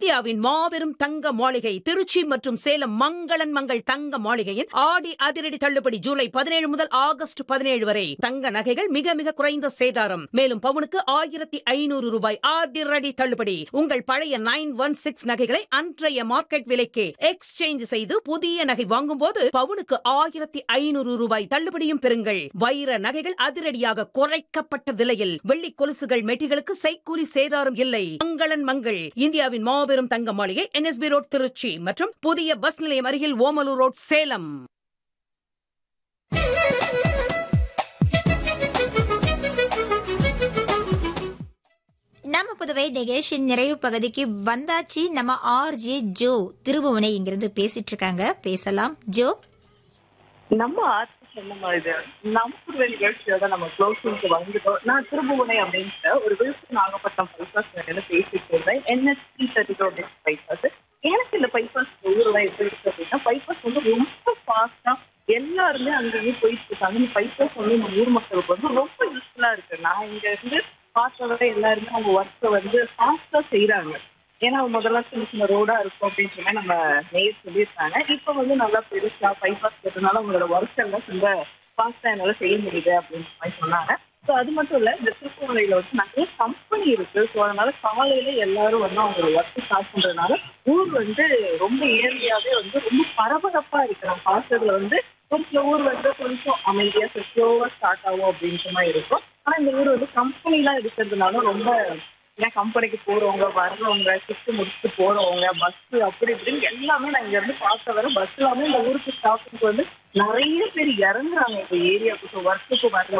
இந்தியாவின் மாபெரும் தங்க மாளிகை திருச்சி மற்றும் சேலம் மங்களன் மங்கள் தங்க மாளிகையின் ஆடி அதிரடி தள்ளுபடி ஜூலை பதினேழு முதல் ஆகஸ்ட் பதினேழு வரை தங்க நகைகள் மிக மிக குறைந்த சேதாரம் மேலும் பவுனுக்கு ஆயிரத்தி ஐநூறு ரூபாய் அதிரடி தள்ளுபடி உங்கள் பழைய நைன் ஒன் சிக்ஸ் நகைகளை அன்றைய மார்க்கெட் விலைக்கு எக்ஸ்சேஞ்ச் செய்து புதிய நகை வாங்கும்போது பவுனுக்கு ஆயிரத்தி ஐநூறு ரூபாய் தள்ளுபடியும் பெறுங்கள் வைர நகைகள் அதிரடியாக குறைக்கப்பட்ட விலையில் வெள்ளி கொலுசுகள் மெட்டிகளுக்கு செய்கூலி சேதாரம் இல்லை மங்களன் மங்கள் இந்தியாவின் மாபெரும் தங்க மாளிகை என்எஸ்பி ரோட் திருச்சி மற்றும் புதிய பஸ் நிலையம் அருகில் ஓமலூர் ரோட் சேலம் நம்ம புதுவை நிகழ்ச்சியின் நிறைவு பகுதிக்கு வந்தாச்சு நம்ம ஆர்ஜே ஜோ திருபுவனை இங்கிருந்து பேசிட்டு இருக்காங்க பேசலாம் ஜோ நம்ம ஆர்த்தி சொன்ன மாதிரி நம்ம நிகழ்ச்சியோட நம்ம க்ளோசிங்க்கு வந்துட்டோம் நான் திருபுவனை அப்படின்ற ஒரு விழுப்புரம் நாகப்பட்டினம் பைபாஸ் நிலையில பேசிட்டு இருந்தேன் என்எஸ்சி தேர்ட்டி டூ அப்படின்னு பைபாஸ் எனக்கு இந்த பைபாஸ் ஊர்லாம் எப்படி இருக்கு அப்படின்னா பைபாஸ் வந்து ரொம்ப ஃபாஸ்டா எல்லாருமே அங்கேயும் போயிட்டு இருக்காங்க இந்த பைபாஸ் வந்து நம்ம ஊர் மக்களுக்கு வந்து ரொம்ப யூஸ்ஃபுல்லா இருக்கு நான் இங்க இருந்து பார்த்தவரை எல்லாருமே அவங்க ஒர்க்கை வந்து ஃபாஸ்டா செய்யறாங்க ஏன்னா முதல்ல சின்ன சின்ன ரோடா இருக்கும் அப்படின்னு சொல்லி நம்ம நேர் சொல்லியிருக்காங்க இப்போ வந்து நல்லா பெருசா பைபாஸ் போட்டதுனால உங்களோட ஒர்க் எல்லாம் ரொம்ப ஃபாஸ்டா என்னால செய்ய முடியுது அப்படின்னு மாதிரி சொன்னாங்க ஸோ அது மட்டும் இல்ல இந்த திருப்பூர்ல வந்து நிறைய கம்பெனி இருக்கு ஸோ அதனால காலையில எல்லாரும் வந்து அவங்களோட ஒர்க் ஸ்டார்ட் பண்றதுனால ஊர் வந்து ரொம்ப இயற்கையாவே வந்து ரொம்ப பரபரப்பா இருக்கு நம்ம பார்த்ததுல வந்து ஒரு சில ஊர் வந்து கொஞ்சம் அமைதியா ஸ்லோவா ஸ்டார்ட் ஆகும் அப்படின்ற மாதிரி இருக்கும் ஆனா இந்த ஊர் வந்து கம்பெனி எல்லாம் இருக்கிறதுனால ரொம்ப ஏன்னா கம்பெனிக்கு போறவங்க வர்றவங்க ஷிஃப்ட் முடிச்சுட்டு போறவங்க பஸ் அப்படி இப்படின்னு எல்லாமே நான் இங்க இருந்து பார்த்த வர பஸ் எல்லாமே இந்த ஊருக்கு ஸ்டாஃபுக்கு வந்து நிறைய பேர் இறங்குறாங்க இப்போ ஏரியாவுக்கு ஒர்க்குக்கு வரல